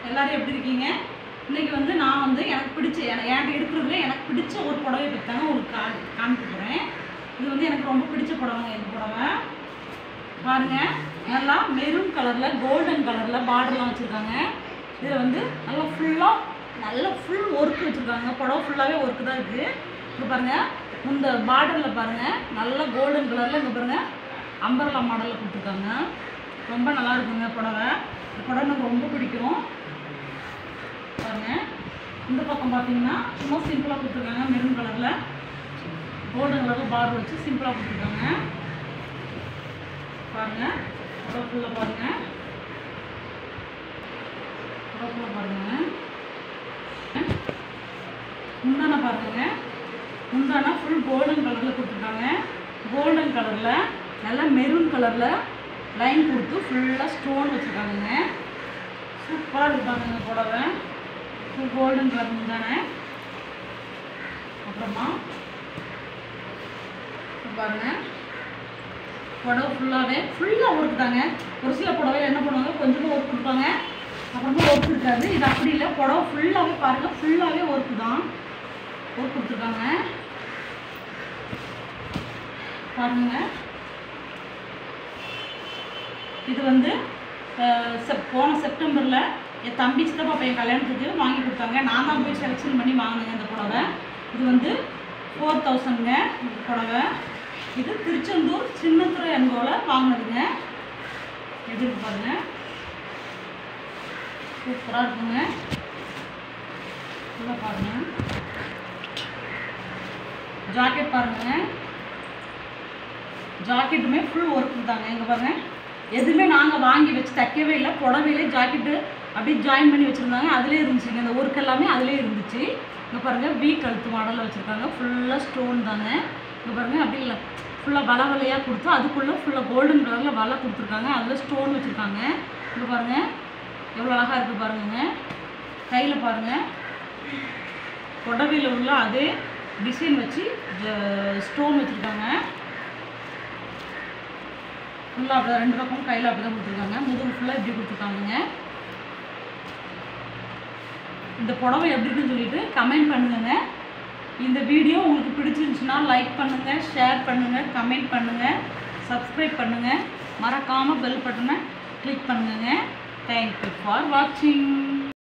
எல்லாரும் எப்படி இருக்கீங்க இன்னைக்கு வந்து நான் வந்து எனக்கு பிடிச்ச என- என்கிட்ட இருக்கிறதுல எனக்கு பிடிச்ச ஒரு புடவை பற்றி தாங்க உங்களுக்கு கா காமிக்க போகிறேன் இது வந்து எனக்கு ரொம்ப பிடிச்ச புடவைங்க இந்த புடவை பாருங்க நல்லா மெரூன் கலரில் கோல்டன் கலரில் பார்டர்லாம் வச்சுருக்காங்க இதில் வந்து நல்லா ஃபுல்லாக நல்ல ஃபுல் ஒர்க் வச்சுருக்காங்க புடவை ஃபுல்லாகவே ஒர்க்கு தான் இருக்குது இங்கே பாருங்கள் இந்த பார்டரில் பாருங்கள் நல்ல கோல்டன் கலரில் இங்கே பாருங்கள் அம்பர்லா மாடலில் கொடுத்துருக்காங்க ரொம்ப நல்லா இருக்குங்க புடவை இந்த புடவை எனக்கு ரொம்ப பிடிக்கும் பாருங்க இந்த பக்கம் பார்த்தீங்கன்னா சும்மா சிம்பிளாக கொடுத்துருக்காங்க மெரூன் கலரில் கோல்டன் கலரில் பார்டர் வச்சு சிம்பிளாக கொடுத்துருக்காங்க பாருங்க புடவை ஃபுல்லாக பாருங்க புடவை ஃபுல்லாக பாருங்க முந்தான பாருங்க முந்தானா ஃபுல் கோல்டன் கலரில் கொடுத்துருக்காங்க கோல்டன் கலரில் நல்லா மெரூன் கலரில் லைன் கொடுத்து ஃபுல்லாக ஸ்டோன் வச்சுருக்காங்க சூப்பராக இருக்காங்க இந்த புடவை ஃபுல் கோல்டன் கலர் முந்தானே அப்புறமா இப்ப பாருங்க புடவை ஃபுல்லாகவே ஃபுல்லாக ஒர்க் தாங்க ஒரு சில புடவை என்ன பண்ணுவாங்க கொஞ்சமாக ஒர்க் கொடுப்பாங்க அப்புறமா ஒர்க் இருக்காது இது அப்படி இல்லை புடவை ஃபுல்லாகவே பாருங்கள் ஃபுல்லாகவே ஒர்க்கு தான் ஒர்க் கொடுத்துருக்காங்க பாருங்க இது வந்து அஹ், செப் போன செப்டம்பரில் என் தம்பி சித்தப்பா பையன் கல்யாணத்துக்கு வாங்கி கொடுத்தாங்க நான் தான் போய் செலெக்ஷன் பண்ணி வாங்கினேங்க இந்த புடவை இது வந்து ஃபோர் தௌசண்ட்ங்க இந்த புடவை இது திருச்செந்தூர் சின்னத்துறை அன்போவில் வாங்கினதுங்க எதுக்கு பாருங்க சூப்பராக இருக்குங்க உள்ள பாருங்க ஜாக்கெட் பாருங்க ஜாக்கெட்டுமே ஃபுல் ஒர்க் தாங்க இங்கே பாருங்க எதுவுமே நாங்கள் வாங்கி வச்சு தைக்கவே இல்லை புடவையிலே ஜாக்கெட்டு அப்படியே ஜாயின் பண்ணி வச்சுருந்தாங்க அதிலே இருந்துச்சுங்க இந்த ஒர்க் எல்லாமே அதிலே இருந்துச்சு இங்கே பாருங்கள் வீ கழுத்து மாடலில் வச்சுருக்காங்க ஃபுல்லாக ஸ்டோன் தாங்க இங்கே பாருங்கள் அப்படி இல்லை ஃபுல்லாக வலை வலையாக கொடுத்து அதுக்குள்ளே ஃபுல்லாக கோல்டன் கலரில் வலை கொடுத்துருக்காங்க அதில் ஸ்டோன் வச்சுருக்காங்க இங்கே பாருங்கள் எவ்வளோ அழகாக இருக்குது பாருங்கங்க கையில் பாருங்கள் புடவையில் உள்ள அதே டிசைன் வச்சு ஸ்டோன் வச்சுருக்காங்க ஃபுல்லாக அப்படி ரெண்டு பக்கம் கையில் அப்படி தான் கொடுத்துருக்காங்க முதுகு ஃபுல்லாக இப்படி கொடுத்துருக்காங்க இந்த புடவை எப்படி இருக்குன்னு சொல்லிட்டு கமெண்ட் பண்ணுங்க இந்த வீடியோ உங்களுக்கு பிடிச்சிருந்துச்சுன்னா லைக் பண்ணுங்கள் ஷேர் பண்ணுங்கள் கமெண்ட் பண்ணுங்கள் சப்ஸ்கிரைப் பண்ணுங்கள் மறக்காமல் பெல் பட்டனை கிளிக் பண்ணுங்க தேங்க்யூ ஃபார் வாட்சிங்